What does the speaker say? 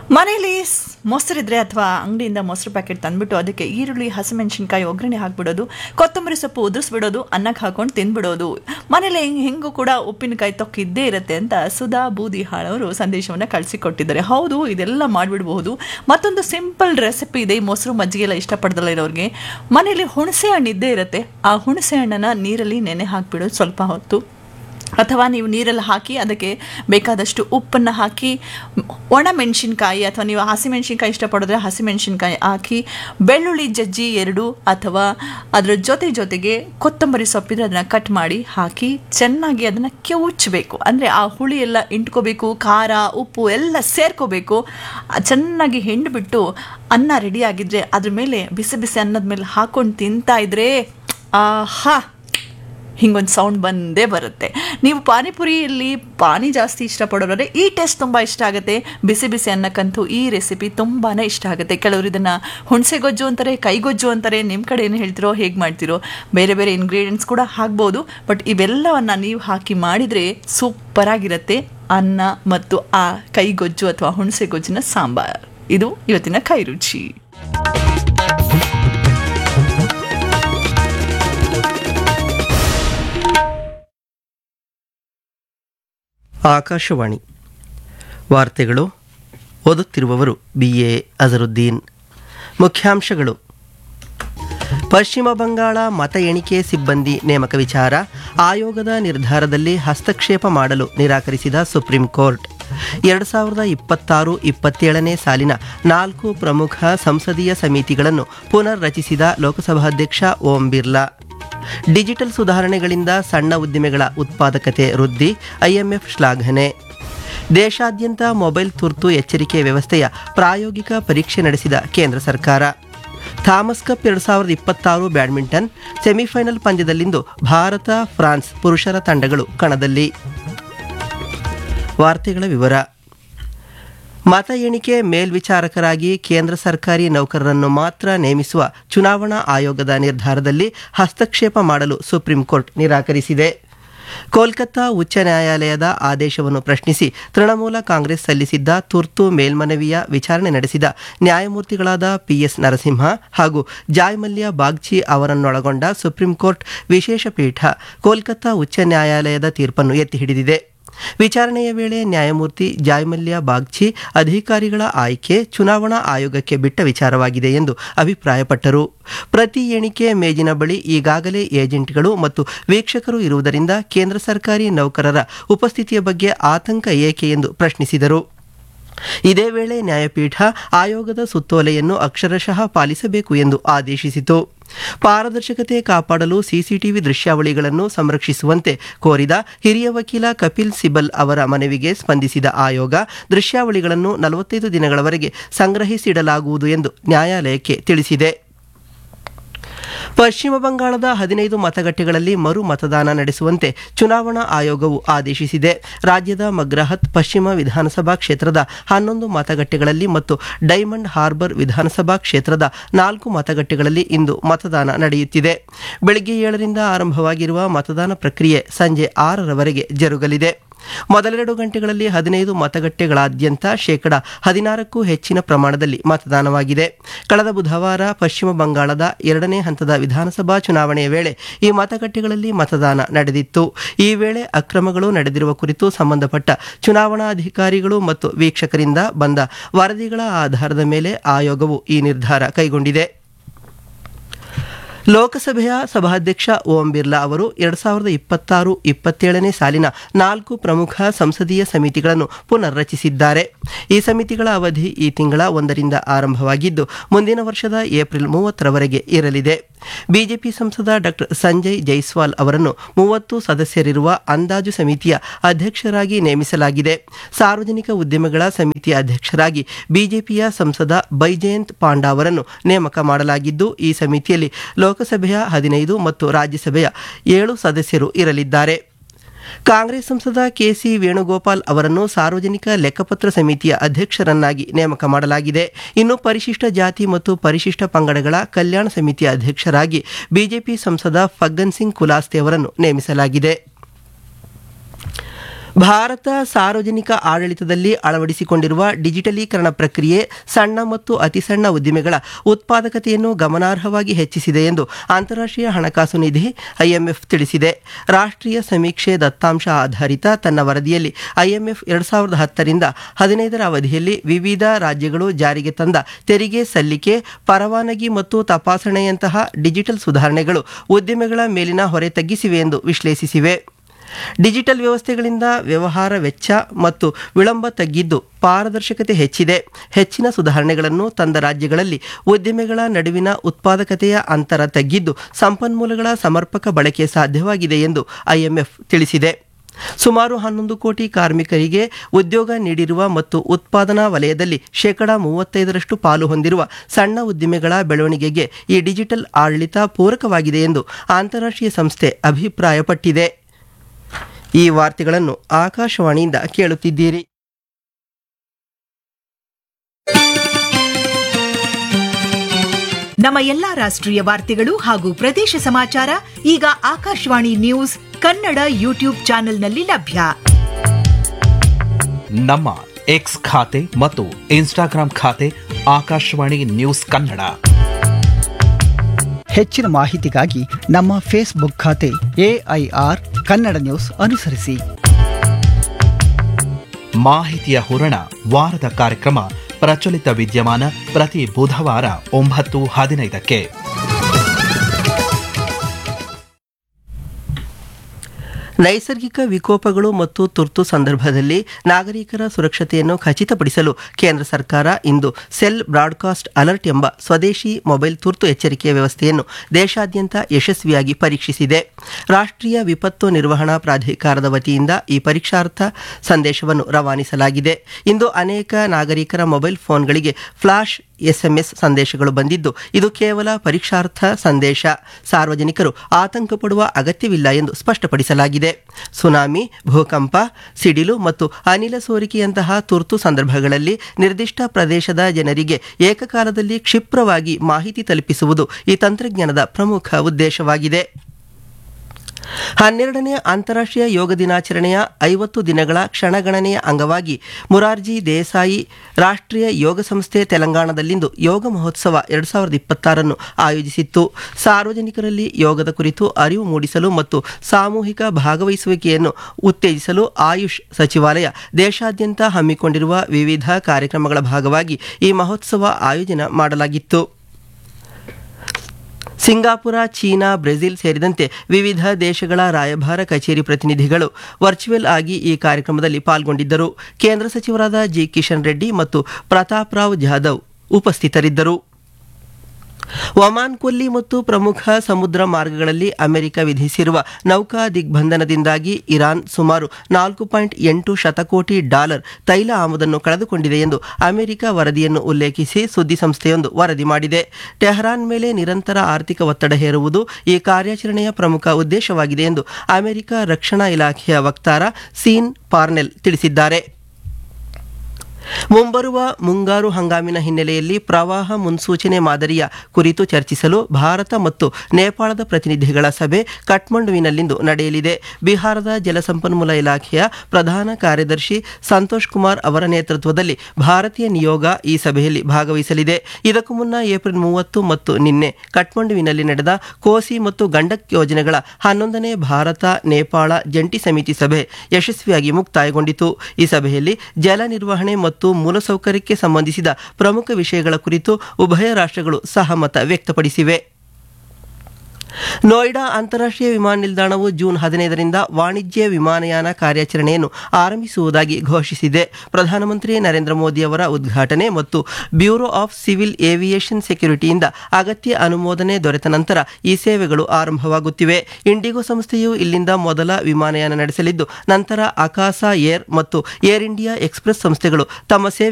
ಮನೇಲಿ ಸ್- ಮೊಸರಿದ್ರೆ ಅಥವಾ ಅಂಗಡಿಯಿಂದ ಮೊಸರು ಪ್ಯಾಕೆಟ್ ತಂದ್ಬಿಟ್ಟು ಅದಕ್ಕೆ ಈರುಳ್ಳಿ ಹಸಿಮೆಣಸಿನ್ಕಾಯಿ ಒಗ್ಗರಣೆ ಹಾಕ್ಬಿಡೋದು ಕೊತ್ತಂಬರಿ ಸೊಪ್ಪು ಉದುರಿಸ್ಬಿಡೋದು ಅನ್ನಕ್ಕೆ ಹಾಕೊಂಡು ತಿಂದ್ಬಿಡೋದು ಮನೇಲಿ ಹೆಂಗ್ ಹೆಂಗೂ ಕೂಡ ಉಪ್ಪಿನಕಾಯಿ ತೊಕ್ಕು ಇದ್ದೇ ಇರುತ್ತೆ ಅಂತ ಸುಧಾ ಬೂದಿಹಾಳ್ ಅವರು ಸಂದೇಶವನ್ನು ಕಳಿಸಿಕೊಟ್ಟಿದ್ದಾರೆ ಹೌದು ಇದೆಲ್ಲ ಮಾಡಿಬಿಡಬಹುದು ಮತ್ತೊಂದು ಸಿಂಪಲ್ ರೆಸಿಪಿ ಇದೆ ಈ ಮೊಸರು ಮಜ್ಜಿಗೆ ಎಲ್ಲ ಇಷ್ಟಪಡ್ದಲ್ಲ ಇರೋರಿಗೆ ಮನೇಲಿ ಹುಣಸೆ ಹಣ್ಣು ಇದ್ದೇ ಇರುತ್ತೆ ಆ ಹುಣಸೆ ಹಣ್ಣನ್ನು ನೀರಲ್ಲಿ ನೆನೆ ಹಾಕ್ಬಿಡೋದು ಸ್ವಲ್ಪ ಹೊತ್ತು ಅಥವಾ ನೀವು ನೀರಲ್ಲಿ ಹಾಕಿ ಅದಕ್ಕೆ ಬೇಕಾದಷ್ಟು ಉಪ್ಪನ್ನು ಹಾಕಿ ಒಣ ಮೆಣಸಿನ್ಕಾಯಿ ಅಥವಾ ನೀವು ಹಸಿಮೆಣಸಿನ್ಕಾಯಿ ಇಷ್ಟಪಡಿದ್ರೆ ಹಸಿಮೆಣಸಿನ್ಕಾಯಿ ಹಾಕಿ ಬೆಳ್ಳುಳ್ಳಿ ಜಜ್ಜಿ ಎರಡು ಅಥವಾ ಅದರ ಜೊತೆ ಜೊತೆಗೆ ಕೊತ್ತಂಬರಿ ಸೊಪ್ಪಿದ್ರೆ ಅದನ್ನು ಕಟ್ ಮಾಡಿ ಹಾಕಿ ಚೆನ್ನಾಗಿ ಅದನ್ನು ಕೆವುಚ್ಚಬೇಕು ಅಂದರೆ ಆ ಹುಳಿ ಎಲ್ಲ ಇಂಟ್ಕೋಬೇಕು ಖಾರ ಉಪ್ಪು ಎಲ್ಲ ಸೇರ್ಕೋಬೇಕು ಆ ಚೆನ್ನಾಗಿ ಹಿಂಡ್ಬಿಟ್ಟು ಅನ್ನ ರೆಡಿ ಆಗಿದ್ರೆ ಅದ್ರ ಮೇಲೆ ಬಿಸಿ ಬಿಸಿ ಅನ್ನದ ಮೇಲೆ ಹಾಕೊಂಡು ತಿಂತಾ ಇದ್ರೆ ಆಹಾ ಹಿಂಗೊಂದು ಸೌಂಡ್ ಬಂದೇ ಬರುತ್ತೆ ನೀವು ಪಾನಿಪುರಿಯಲ್ಲಿ ಪಾನಿ ಜಾಸ್ತಿ ಇಷ್ಟಪಡೋರಾದ್ರೆ ಈ ಟೇಸ್ಟ್ ತುಂಬ ಇಷ್ಟ ಆಗುತ್ತೆ ಬಿಸಿ ಬಿಸಿ ಅನ್ನಕ್ಕಂತೂ ಈ ರೆಸಿಪಿ ತುಂಬಾ ಇಷ್ಟ ಆಗುತ್ತೆ ಕೆಲವರು ಇದನ್ನು ಹುಣಸೆ ಗೊಜ್ಜು ಅಂತಾರೆ ಕೈಗೊಜ್ಜು ಅಂತಾರೆ ನಿಮ್ಮ ಕಡೆ ಏನು ಹೇಳ್ತಿರೋ ಹೇಗೆ ಮಾಡ್ತಿರೋ ಬೇರೆ ಬೇರೆ ಇಂಗ್ರೀಡಿಯೆಂಟ್ಸ್ ಕೂಡ ಹಾಕ್ಬೋದು ಬಟ್ ಇವೆಲ್ಲವನ್ನು ನೀವು ಹಾಕಿ ಮಾಡಿದರೆ ಸೂಪರಾಗಿರುತ್ತೆ ಅನ್ನ ಮತ್ತು ಆ ಕೈಗೊಜ್ಜು ಅಥವಾ ಹುಣಸೆ ಗೊಜ್ಜಿನ ಸಾಂಬಾರ್ ಇದು ಇವತ್ತಿನ ಕೈ ರುಚಿ ಆಕಾಶವಾಣಿ ವಾರ್ತೆಗಳು ಓದುತ್ತಿರುವವರು ಬಿ ಎ ಅಜರುದ್ದೀನ್ ಮುಖ್ಯಾಂಶಗಳು ಪಶ್ಚಿಮ ಬಂಗಾಳ ಮತ ಎಣಿಕೆ ಸಿಬ್ಬಂದಿ ನೇಮಕ ವಿಚಾರ ಆಯೋಗದ ನಿರ್ಧಾರದಲ್ಲಿ ಹಸ್ತಕ್ಷೇಪ ಮಾಡಲು ನಿರಾಕರಿಸಿದ ಸುಪ್ರೀಂ ಕೋರ್ಟ್ ಎರಡು ಸಾವಿರದ ಇಪ್ಪತ್ತಾರು ಇಪ್ಪತ್ತೇಳನೇ ಸಾಲಿನ ನಾಲ್ಕು ಪ್ರಮುಖ ಸಂಸದೀಯ ಸಮಿತಿಗಳನ್ನು ಪುನರ್ ರಚಿಸಿದ ಲೋಕಸಭಾಧ್ಯಕ್ಷ ಓಂ ಬಿರ್ಲಾ ಡಿಜಿಟಲ್ ಸುಧಾರಣೆಗಳಿಂದ ಸಣ್ಣ ಉದ್ದಿಮೆಗಳ ಉತ್ಪಾದಕತೆ ವೃದ್ಧಿ ಐಎಂಎಫ್ ಶ್ಲಾಘನೆ ದೇಶಾದ್ಯಂತ ಮೊಬೈಲ್ ತುರ್ತು ಎಚ್ಚರಿಕೆ ವ್ಯವಸ್ಥೆಯ ಪ್ರಾಯೋಗಿಕ ಪರೀಕ್ಷೆ ನಡೆಸಿದ ಕೇಂದ್ರ ಸರ್ಕಾರ ಥಾಮಸ್ ಕಪ್ ಎರಡು ಸಾವಿರದ ಇಪ್ಪತ್ತಾರು ಬ್ಯಾಡ್ಮಿಂಟನ್ ಸೆಮಿಫೈನಲ್ ಪಂದ್ಯದಲ್ಲಿಂದು ಭಾರತ ಫ್ರಾನ್ಸ್ ಪುರುಷರ ತಂಡಗಳು ಕಣದಲ್ಲಿ ವಾರ್ತೆಗಳ ವಿವರ ಮತ ಎಣಿಕೆ ಮೇಲ್ವಿಚಾರಕರಾಗಿ ಕೇಂದ್ರ ಸರ್ಕಾರಿ ನೌಕರರನ್ನು ಮಾತ್ರ ನೇಮಿಸುವ ಚುನಾವಣಾ ಆಯೋಗದ ನಿರ್ಧಾರದಲ್ಲಿ ಹಸ್ತಕ್ಷೇಪ ಮಾಡಲು ಸುಪ್ರೀಂ ಕೋರ್ಟ್ ನಿರಾಕರಿಸಿದೆ ಕೋಲ್ಕತ್ತಾ ಉಚ್ಚ ನ್ಯಾಯಾಲಯದ ಆದೇಶವನ್ನು ಪ್ರಶ್ನಿಸಿ ತೃಣಮೂಲ ಕಾಂಗ್ರೆಸ್ ಸಲ್ಲಿಸಿದ್ದ ತುರ್ತು ಮೇಲ್ಮನವಿಯ ವಿಚಾರಣೆ ನಡೆಸಿದ ನ್ಯಾಯಮೂರ್ತಿಗಳಾದ ಪಿಎಸ್ ನರಸಿಂಹ ಹಾಗೂ ಜಾಯ್ ಮಲ್ಯ ಬಾಗ್ಚಿ ಅವರನ್ನೊಳಗೊಂಡ ಸುಪ್ರೀಂ ಕೋರ್ಟ್ ವಿಶೇಷ ಪೀಠ ಕೋಲ್ಕತ್ತಾ ಉಚ್ಚ ನ್ಯಾಯಾಲಯದ ತೀರ್ಪನ್ನು ಎತ್ತಿ ಹಿಡಿದಿದೆ ವಿಚಾರಣೆಯ ವೇಳೆ ನ್ಯಾಯಮೂರ್ತಿ ಜಾಯ್ಮಲ್ಯ ಬಾಗ್ಚಿ ಅಧಿಕಾರಿಗಳ ಆಯ್ಕೆ ಚುನಾವಣಾ ಆಯೋಗಕ್ಕೆ ಬಿಟ್ಟ ವಿಚಾರವಾಗಿದೆ ಎಂದು ಅಭಿಪ್ರಾಯಪಟ್ಟರು ಪ್ರತಿ ಎಣಿಕೆ ಮೇಜಿನ ಬಳಿ ಈಗಾಗಲೇ ಏಜೆಂಟ್ಗಳು ಮತ್ತು ವೀಕ್ಷಕರು ಇರುವುದರಿಂದ ಕೇಂದ್ರ ಸರ್ಕಾರಿ ನೌಕರರ ಉಪಸ್ಥಿತಿಯ ಬಗ್ಗೆ ಆತಂಕ ಏಕೆ ಎಂದು ಪ್ರಶ್ನಿಸಿದರು ಇದೇ ವೇಳೆ ನ್ಯಾಯಪೀಠ ಆಯೋಗದ ಸುತ್ತೋಲೆಯನ್ನು ಅಕ್ಷರಶಃ ಪಾಲಿಸಬೇಕು ಎಂದು ಆದೇಶಿಸಿತು ಪಾರದರ್ಶಕತೆ ಕಾಪಾಡಲು ಸಿಸಿಟಿವಿ ದೃಶ್ಯಾವಳಿಗಳನ್ನು ಸಂರಕ್ಷಿಸುವಂತೆ ಕೋರಿದ ಹಿರಿಯ ವಕೀಲ ಕಪಿಲ್ ಸಿಬಲ್ ಅವರ ಮನವಿಗೆ ಸ್ಪಂದಿಸಿದ ಆಯೋಗ ದೃಶ್ಯಾವಳಿಗಳನ್ನು ನಲವತ್ತೈದು ದಿನಗಳವರೆಗೆ ಸಂಗ್ರಹಿಸಿಡಲಾಗುವುದು ಎಂದು ನ್ಯಾಯಾಲಯಕ್ಕೆ ತಿಳಿಸಿದೆ ಪಶ್ಚಿಮ ಬಂಗಾಳದ ಹದಿನೈದು ಮತಗಟ್ಟೆಗಳಲ್ಲಿ ಮರು ಮತದಾನ ನಡೆಸುವಂತೆ ಚುನಾವಣಾ ಆಯೋಗವು ಆದೇಶಿಸಿದೆ ರಾಜ್ಯದ ಮಗ್ರಹತ್ ಪಶ್ಚಿಮ ವಿಧಾನಸಭಾ ಕ್ಷೇತ್ರದ ಹನ್ನೊಂದು ಮತಗಟ್ಟೆಗಳಲ್ಲಿ ಮತ್ತು ಡೈಮಂಡ್ ಹಾರ್ಬರ್ ವಿಧಾನಸಭಾ ಕ್ಷೇತ್ರದ ನಾಲ್ಕು ಮತಗಟ್ಟೆಗಳಲ್ಲಿ ಇಂದು ಮತದಾನ ನಡೆಯುತ್ತಿದೆ ಬೆಳಗ್ಗೆ ಏಳರಿಂದ ಆರಂಭವಾಗಿರುವ ಮತದಾನ ಪ್ರಕ್ರಿಯೆ ಸಂಜೆ ಆರರವರೆಗೆ ಜರುಗಲಿದೆ ಮೊದಲೆರಡು ಗಂಟೆಗಳಲ್ಲಿ ಹದಿನೈದು ಮತಗಟ್ಟೆಗಳಾದ್ಯಂತ ಶೇಕಡ ಹದಿನಾರಕ್ಕೂ ಹೆಚ್ಚಿನ ಪ್ರಮಾಣದಲ್ಲಿ ಮತದಾನವಾಗಿದೆ ಕಳೆದ ಬುಧವಾರ ಪಶ್ಚಿಮ ಬಂಗಾಳದ ಎರಡನೇ ಹಂತದ ವಿಧಾನಸಭಾ ಚುನಾವಣೆಯ ವೇಳೆ ಈ ಮತಗಟ್ಟೆಗಳಲ್ಲಿ ಮತದಾನ ನಡೆದಿತ್ತು ಈ ವೇಳೆ ಅಕ್ರಮಗಳು ನಡೆದಿರುವ ಕುರಿತು ಸಂಬಂಧಪಟ್ಟ ಚುನಾವಣಾಧಿಕಾರಿಗಳು ಮತ್ತು ವೀಕ್ಷಕರಿಂದ ಬಂದ ವರದಿಗಳ ಆಧಾರದ ಮೇಲೆ ಆಯೋಗವು ಈ ನಿರ್ಧಾರ ಕೈಗೊಂಡಿದೆ ಲೋಕಸಭೆಯ ಸಭಾಧ್ಯಕ್ಷ ಓಂ ಬಿರ್ಲಾ ಅವರು ಎರಡು ಸಾವಿರದ ಇಪ್ಪತ್ತಾರು ಇಪ್ಪತ್ತೇಳನೇ ಸಾಲಿನ ನಾಲ್ಕು ಪ್ರಮುಖ ಸಂಸದೀಯ ಸಮಿತಿಗಳನ್ನು ಪುನರ್ ರಚಿಸಿದ್ದಾರೆ ಈ ಸಮಿತಿಗಳ ಅವಧಿ ಈ ತಿಂಗಳ ಒಂದರಿಂದ ಆರಂಭವಾಗಿದ್ದು ಮುಂದಿನ ವರ್ಷದ ಏಪ್ರಿಲ್ ಮೂವತ್ತರವರೆಗೆ ಇರಲಿದೆ ಬಿಜೆಪಿ ಸಂಸದ ಡಾಕ್ಟರ್ ಸಂಜಯ್ ಜೈಸ್ವಾಲ್ ಅವರನ್ನು ಮೂವತ್ತು ಸದಸ್ಯರಿರುವ ಅಂದಾಜು ಸಮಿತಿಯ ಅಧ್ಯಕ್ಷರಾಗಿ ನೇಮಿಸಲಾಗಿದೆ ಸಾರ್ವಜನಿಕ ಉದ್ಯಮಗಳ ಸಮಿತಿಯ ಅಧ್ಯಕ್ಷರಾಗಿ ಬಿಜೆಪಿಯ ಸಂಸದ ಬೈಜಯಂತ್ ಪಾಂಡಾ ಅವರನ್ನು ನೇಮಕ ಮಾಡಲಾಗಿದ್ದು ಈ ಸಮಿತಿಯಲ್ಲಿ ಲೋಕಸಭೆಯ ಹದಿನೈದು ಮತ್ತು ರಾಜ್ಯಸಭೆಯ ಏಳು ಸದಸ್ಯರು ಇರಲಿದ್ದಾರೆ ಕಾಂಗ್ರೆಸ್ ಸಂಸದ ಕೆಸಿ ವೇಣುಗೋಪಾಲ್ ಅವರನ್ನು ಸಾರ್ವಜನಿಕ ಲೆಕ್ಕಪತ್ರ ಸಮಿತಿಯ ಅಧ್ಯಕ್ಷರನ್ನಾಗಿ ನೇಮಕ ಮಾಡಲಾಗಿದೆ ಇನ್ನು ಪರಿಶಿಷ್ಟ ಜಾತಿ ಮತ್ತು ಪರಿಶಿಷ್ಟ ಪಂಗಡಗಳ ಕಲ್ಯಾಣ ಸಮಿತಿಯ ಅಧ್ಯಕ್ಷರಾಗಿ ಬಿಜೆಪಿ ಸಂಸದ ಫಗ್ಗನ್ ಸಿಂಗ್ ಕುಲಾಸ್ತೆ ಅವರನ್ನು ನೇಮಿಸಲಾಗಿದೆ ಭಾರತ ಸಾರ್ವಜನಿಕ ಆಡಳಿತದಲ್ಲಿ ಅಳವಡಿಸಿಕೊಂಡಿರುವ ಡಿಜಿಟಲೀಕರಣ ಪ್ರಕ್ರಿಯೆ ಸಣ್ಣ ಮತ್ತು ಅತಿಸಣ್ಣ ಉದ್ದಿಮೆಗಳ ಉತ್ಪಾದಕತೆಯನ್ನು ಗಮನಾರ್ಹವಾಗಿ ಹೆಚ್ಚಿಸಿದೆ ಎಂದು ಅಂತಾರಾಷ್ಟ್ರೀಯ ಹಣಕಾಸು ನಿಧಿ ಐಎಂಎಫ್ ತಿಳಿಸಿದೆ ರಾಷ್ಟ್ರೀಯ ಸಮೀಕ್ಷೆ ದತ್ತಾಂಶ ಆಧಾರಿತ ತನ್ನ ವರದಿಯಲ್ಲಿ ಐಎಂಎಫ್ ಎರಡು ಸಾವಿರದ ಹತ್ತರಿಂದ ಹದಿನೈದರ ಅವಧಿಯಲ್ಲಿ ವಿವಿಧ ರಾಜ್ಯಗಳು ಜಾರಿಗೆ ತಂದ ತೆರಿಗೆ ಸಲ್ಲಿಕೆ ಪರವಾನಗಿ ಮತ್ತು ತಪಾಸಣೆಯಂತಹ ಡಿಜಿಟಲ್ ಸುಧಾರಣೆಗಳು ಉದ್ದಿಮೆಗಳ ಮೇಲಿನ ಹೊರೆ ತಗ್ಗಿಸಿವೆ ಎಂದು ವಿಶ್ಲೇಷಿಸಿವೆ ಡಿಜಿಟಲ್ ವ್ಯವಸ್ಥೆಗಳಿಂದ ವ್ಯವಹಾರ ವೆಚ್ಚ ಮತ್ತು ವಿಳಂಬ ತಗ್ಗಿದ್ದು ಪಾರದರ್ಶಕತೆ ಹೆಚ್ಚಿದೆ ಹೆಚ್ಚಿನ ಸುಧಾರಣೆಗಳನ್ನು ತಂದ ರಾಜ್ಯಗಳಲ್ಲಿ ಉದ್ದಿಮೆಗಳ ನಡುವಿನ ಉತ್ಪಾದಕತೆಯ ಅಂತರ ತಗ್ಗಿದ್ದು ಸಂಪನ್ಮೂಲಗಳ ಸಮರ್ಪಕ ಬಳಕೆ ಸಾಧ್ಯವಾಗಿದೆ ಎಂದು ಐಎಂಎಫ್ ತಿಳಿಸಿದೆ ಸುಮಾರು ಹನ್ನೊಂದು ಕೋಟಿ ಕಾರ್ಮಿಕರಿಗೆ ಉದ್ಯೋಗ ನೀಡಿರುವ ಮತ್ತು ಉತ್ಪಾದನಾ ವಲಯದಲ್ಲಿ ಶೇಕಡಾ ಮೂವತ್ತೈದರಷ್ಟು ಪಾಲು ಹೊಂದಿರುವ ಸಣ್ಣ ಉದ್ದಿಮೆಗಳ ಬೆಳವಣಿಗೆಗೆ ಈ ಡಿಜಿಟಲ್ ಆಡಳಿತ ಪೂರಕವಾಗಿದೆ ಎಂದು ಅಂತಾರಾಷ್ಟ್ರೀಯ ಸಂಸ್ಥೆ ಅಭಿಪ್ರಾಯಪಟ್ಟಿದೆ ಈ ವಾರ್ತೆಗಳನ್ನು ಆಕಾಶವಾಣಿಯಿಂದ ಕೇಳುತ್ತಿದ್ದೀರಿ ನಮ್ಮ ಎಲ್ಲಾ ರಾಷ್ಟ್ರೀಯ ವಾರ್ತೆಗಳು ಹಾಗೂ ಪ್ರದೇಶ ಸಮಾಚಾರ ಈಗ ಆಕಾಶವಾಣಿ ನ್ಯೂಸ್ ಕನ್ನಡ ಯೂಟ್ಯೂಬ್ ಚಾನೆಲ್ನಲ್ಲಿ ಲಭ್ಯ ನಮ್ಮ ಎಕ್ಸ್ ಖಾತೆ ಮತ್ತು ಇನ್ಸ್ಟಾಗ್ರಾಂ ಖಾತೆ ಆಕಾಶವಾಣಿ ನ್ಯೂಸ್ ಕನ್ನಡ ಹೆಚ್ಚಿನ ಮಾಹಿತಿಗಾಗಿ ನಮ್ಮ ಫೇಸ್ಬುಕ್ ಖಾತೆ ಎಐಆರ್ ಕನ್ನಡ ನ್ಯೂಸ್ ಅನುಸರಿಸಿ ಮಾಹಿತಿಯ ಹೂರಣ ವಾರದ ಕಾರ್ಯಕ್ರಮ ಪ್ರಚಲಿತ ವಿದ್ಯಮಾನ ಪ್ರತಿ ಬುಧವಾರ ಒಂಬತ್ತು ಹದಿನೈದಕ್ಕೆ ನೈಸರ್ಗಿಕ ವಿಕೋಪಗಳು ಮತ್ತು ತುರ್ತು ಸಂದರ್ಭದಲ್ಲಿ ನಾಗರಿಕರ ಸುರಕ್ಷತೆಯನ್ನು ಖಚಿತಪಡಿಸಲು ಕೇಂದ್ರ ಸರ್ಕಾರ ಇಂದು ಸೆಲ್ ಬ್ರಾಡ್ಕಾಸ್ಟ್ ಅಲರ್ಟ್ ಎಂಬ ಸ್ವದೇಶಿ ಮೊಬೈಲ್ ತುರ್ತು ಎಚ್ಚರಿಕೆಯ ವ್ಯವಸ್ಥೆಯನ್ನು ದೇಶಾದ್ಯಂತ ಯಶಸ್ವಿಯಾಗಿ ಪರೀಕ್ಷಿಸಿದೆ ರಾಷ್ಟ್ರೀಯ ವಿಪತ್ತು ನಿರ್ವಹಣಾ ಪ್ರಾಧಿಕಾರದ ವತಿಯಿಂದ ಈ ಪರೀಕ್ಷಾರ್ಥ ಸಂದೇಶವನ್ನು ರವಾನಿಸಲಾಗಿದೆ ಇಂದು ಅನೇಕ ನಾಗರಿಕರ ಮೊಬೈಲ್ ಫೋನ್ಗಳಿಗೆ ಫ್ಲಾಶ್ ಎಸ್ಎಂಎಸ್ ಸಂದೇಶಗಳು ಬಂದಿದ್ದು ಇದು ಕೇವಲ ಪರೀಕ್ಷಾರ್ಥ ಸಂದೇಶ ಸಾರ್ವಜನಿಕರು ಆತಂಕ ಪಡುವ ಅಗತ್ಯವಿಲ್ಲ ಎಂದು ಸ್ಪಷ್ಟಪಡಿಸಲಾಗಿದೆ ಸುನಾಮಿ ಭೂಕಂಪ ಸಿಡಿಲು ಮತ್ತು ಅನಿಲ ಸೋರಿಕೆಯಂತಹ ತುರ್ತು ಸಂದರ್ಭಗಳಲ್ಲಿ ನಿರ್ದಿಷ್ಟ ಪ್ರದೇಶದ ಜನರಿಗೆ ಏಕಕಾಲದಲ್ಲಿ ಕ್ಷಿಪ್ರವಾಗಿ ಮಾಹಿತಿ ತಲುಪಿಸುವುದು ಈ ತಂತ್ರಜ್ಞಾನದ ಪ್ರಮುಖ ಉದ್ದೇಶವಾಗಿದೆ ಹನ್ನೆರಡನೇ ಅಂತಾರಾಷ್ಟ್ರೀಯ ಯೋಗ ದಿನಾಚರಣೆಯ ಐವತ್ತು ದಿನಗಳ ಕ್ಷಣಗಣನೆಯ ಅಂಗವಾಗಿ ಮುರಾರ್ಜಿ ದೇಸಾಯಿ ರಾಷ್ಟ್ರೀಯ ಯೋಗ ಸಂಸ್ಥೆ ತೆಲಂಗಾಣದಲ್ಲಿಂದು ಯೋಗ ಮಹೋತ್ಸವ ಎರಡು ಸಾವಿರದ ಇಪ್ಪತ್ತಾರನ್ನು ಆಯೋಜಿಸಿತ್ತು ಸಾರ್ವಜನಿಕರಲ್ಲಿ ಯೋಗದ ಕುರಿತು ಅರಿವು ಮೂಡಿಸಲು ಮತ್ತು ಸಾಮೂಹಿಕ ಭಾಗವಹಿಸುವಿಕೆಯನ್ನು ಉತ್ತೇಜಿಸಲು ಆಯುಷ್ ಸಚಿವಾಲಯ ದೇಶಾದ್ಯಂತ ಹಮ್ಮಿಕೊಂಡಿರುವ ವಿವಿಧ ಕಾರ್ಯಕ್ರಮಗಳ ಭಾಗವಾಗಿ ಈ ಮಹೋತ್ಸವ ಆಯೋಜನೆ ಮಾಡಲಾಗಿತ್ತು ಸಿಂಗಾಪುರ ಚೀನಾ ಬ್ರೆಜಿಲ್ ಸೇರಿದಂತೆ ವಿವಿಧ ದೇಶಗಳ ರಾಯಭಾರ ಕಚೇರಿ ಪ್ರತಿನಿಧಿಗಳು ವರ್ಚುವಲ್ ಆಗಿ ಈ ಕಾರ್ಯಕ್ರಮದಲ್ಲಿ ಪಾಲ್ಗೊಂಡಿದ್ದರು ಕೇಂದ್ರ ಸಚಿವರಾದ ಜಿ ಕಿಶನ್ ರೆಡ್ಡಿ ಮತ್ತು ಪ್ರತಾಪ್ ರಾವ್ ಜಾಧವ್ ಉಪಸ್ಥಿತರಿದ್ದರು ಒಮಾನ್ ಕೊಲ್ಲಿ ಮತ್ತು ಪ್ರಮುಖ ಸಮುದ್ರ ಮಾರ್ಗಗಳಲ್ಲಿ ಅಮೆರಿಕ ವಿಧಿಸಿರುವ ನೌಕಾ ದಿಗ್ಬಂಧನದಿಂದಾಗಿ ಇರಾನ್ ಸುಮಾರು ನಾಲ್ಕು ಪಾಯಿಂಟ್ ಎಂಟು ಶತಕೋಟಿ ಡಾಲರ್ ತೈಲ ಆಮದನ್ನು ಕಳೆದುಕೊಂಡಿದೆ ಎಂದು ಅಮೆರಿಕ ವರದಿಯನ್ನು ಉಲ್ಲೇಖಿಸಿ ಸುದ್ದಿಸಂಸ್ಥೆಯೊಂದು ವರದಿ ಮಾಡಿದೆ ಟೆಹರಾನ್ ಮೇಲೆ ನಿರಂತರ ಆರ್ಥಿಕ ಒತ್ತಡ ಹೇರುವುದು ಈ ಕಾರ್ಯಾಚರಣೆಯ ಪ್ರಮುಖ ಉದ್ದೇಶವಾಗಿದೆ ಎಂದು ಅಮೆರಿಕ ರಕ್ಷಣಾ ಇಲಾಖೆಯ ವಕ್ತಾರ ಸೀನ್ ಪಾರ್ನೆಲ್ ತಿಳಿಸಿದ್ದಾರೆ ಮುಂಬರುವ ಮುಂಗಾರು ಹಂಗಾಮಿನ ಹಿನ್ನೆಲೆಯಲ್ಲಿ ಪ್ರವಾಹ ಮುನ್ಸೂಚನೆ ಮಾದರಿಯ ಕುರಿತು ಚರ್ಚಿಸಲು ಭಾರತ ಮತ್ತು ನೇಪಾಳದ ಪ್ರತಿನಿಧಿಗಳ ಸಭೆ ಕಠ್ಮಂಡುವಿನಲ್ಲಿಂದು ನಡೆಯಲಿದೆ ಬಿಹಾರದ ಜಲಸಂಪನ್ಮೂಲ ಇಲಾಖೆಯ ಪ್ರಧಾನ ಕಾರ್ಯದರ್ಶಿ ಸಂತೋಷ್ ಕುಮಾರ್ ಅವರ ನೇತೃತ್ವದಲ್ಲಿ ಭಾರತೀಯ ನಿಯೋಗ ಈ ಸಭೆಯಲ್ಲಿ ಭಾಗವಹಿಸಲಿದೆ ಇದಕ್ಕೂ ಮುನ್ನ ಏಪ್ರಿಲ್ ಮೂವತ್ತು ಮತ್ತು ನಿನ್ನೆ ಕಠ್ಮಂಡುವಿನಲ್ಲಿ ನಡೆದ ಕೋಸಿ ಮತ್ತು ಗಂಡಕ್ ಯೋಜನೆಗಳ ಹನ್ನೊಂದನೇ ಭಾರತ ನೇಪಾಳ ಜಂಟಿ ಸಮಿತಿ ಸಭೆ ಯಶಸ್ವಿಯಾಗಿ ಮುಕ್ತಾಯಗೊಂಡಿತು ಈ ಸಭೆಯಲ್ಲಿ ಜಲ ನಿರ್ವಹಣೆ ಮತ್ತು ಮೂಲಸೌಕರ್ಯಕ್ಕೆ ಸಂಬಂಧಿಸಿದ ಪ್ರಮುಖ ವಿಷಯಗಳ ಕುರಿತು ಉಭಯ ರಾಷ್ಟ್ರಗಳು ಸಹಮತ ವ್ಯಕ್ತಪಡಿಸಿವೆ ನೋಯ್ಡಾ ಅಂತಾರಾಷ್ಟ್ರೀಯ ವಿಮಾನ ನಿಲ್ದಾಣವು ಜೂನ್ ಹದಿನೈದರಿಂದ ವಾಣಿಜ್ಯ ವಿಮಾನಯಾನ ಕಾರ್ಯಾಚರಣೆಯನ್ನು ಆರಂಭಿಸುವುದಾಗಿ ಘೋಷಿಸಿದೆ ಪ್ರಧಾನಮಂತ್ರಿ ನರೇಂದ್ರ ಮೋದಿ ಅವರ ಉದ್ಘಾಟನೆ ಮತ್ತು ಬ್ಯೂರೋ ಆಫ್ ಸಿವಿಲ್ ಏವಿಯೇಷನ್ ಸೆಕ್ಯುರಿಟಿಯಿಂದ ಅಗತ್ಯ ಅನುಮೋದನೆ ದೊರೆತ ನಂತರ ಈ ಸೇವೆಗಳು ಆರಂಭವಾಗುತ್ತಿವೆ ಇಂಡಿಗೋ ಸಂಸ್ಥೆಯು ಇಲ್ಲಿಂದ ಮೊದಲ ವಿಮಾನಯಾನ ನಡೆಸಲಿದ್ದು ನಂತರ ಅಕಾಸಾ ಏರ್ ಮತ್ತು ಏರ್ ಇಂಡಿಯಾ ಎಕ್ಸ್ಪ್ರೆಸ್ ಸಂಸ್ಥೆಗಳು ತಮ್ಮ ಸೇವೆ